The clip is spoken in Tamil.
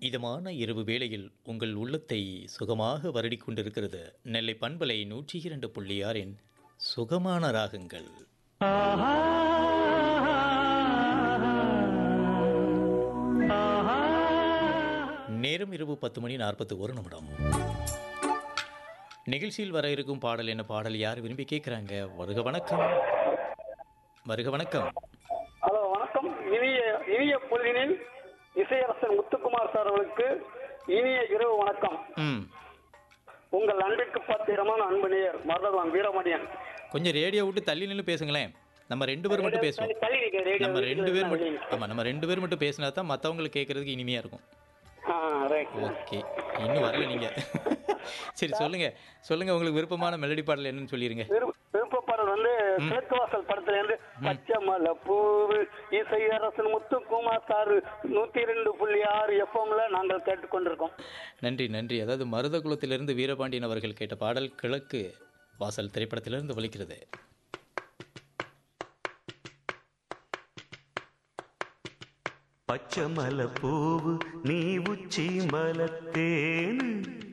இதமான இரவு வேளையில் உங்கள் உள்ளத்தை சுகமாக வருடிக் கொண்டிருக்கிறது நெல்லை பண்பலை நூற்றி இரண்டு புள்ளி ஆறின் சுகமான ராகங்கள் நேரம் இரவு பத்து மணி நாற்பத்தி ஒரு நிமிடம் நிகழ்ச்சியில் வர இருக்கும் பாடல் என்ன பாடல் யார் விரும்பி கேட்குறாங்க வருக வணக்கம் வருக வணக்கம் ஹலோ வணக்கம் இனிய இனிய பொழுதினில் இசையரசன் முத்துக்குமார் சார் அவர்களுக்கு இனிய இரவு வணக்கம் ம் உங்கள் அன்பிற்கு பத்திரமான அன்பு நேயர் மருதகுலம் வீரமணியன் கொஞ்சம் ரேடியோ விட்டு தள்ளி நின்று பேசுங்களேன் நம்ம ரெண்டு பேர் மட்டும் பேசுவோம் தள்ளி நிக்க ரேடியோ நம்ம ரெண்டு பேர் மட்டும் வெளியே. ஆமாம் நம்ம ரெண்டு பேர் மட்டும் பேசினா தான் மற்றவங்களுக்கு கேட்கறதுக்கு இனிமையாக இருக்கும் ஆ ரைட் ஓகே இன்னும் வரல நீங்கள் சரி சொல்லுங்க சொல்லுங்க உங்களுக்கு விருப்பமான மெலடி பாடல் என்னன்னு சொல்லிடுங்க விருப்ப விருப்பப்பாடல் வந்து கிழக்கு வாசல் படத்துல இருந்து பச்சை மலை பூவு இசையரசன் முத்துக்குமார் சார் நூத்தி ரெண்டு புள்ளி ஆறு எஃப்எம்ல நாங்கள் கேட்டுக்கொண்டிருக்கோம் நன்றி நன்றி அதாவது மருதகுலத்திலிருந்து வீரபாண்டியன் அவர்கள் கேட்ட பாடல் கிழக்கு வாசல் திரைப்படத்திலிருந்து ஒலிக்கிறது பச்சை மலை பூவு நீ உச்சி மலத்தேனு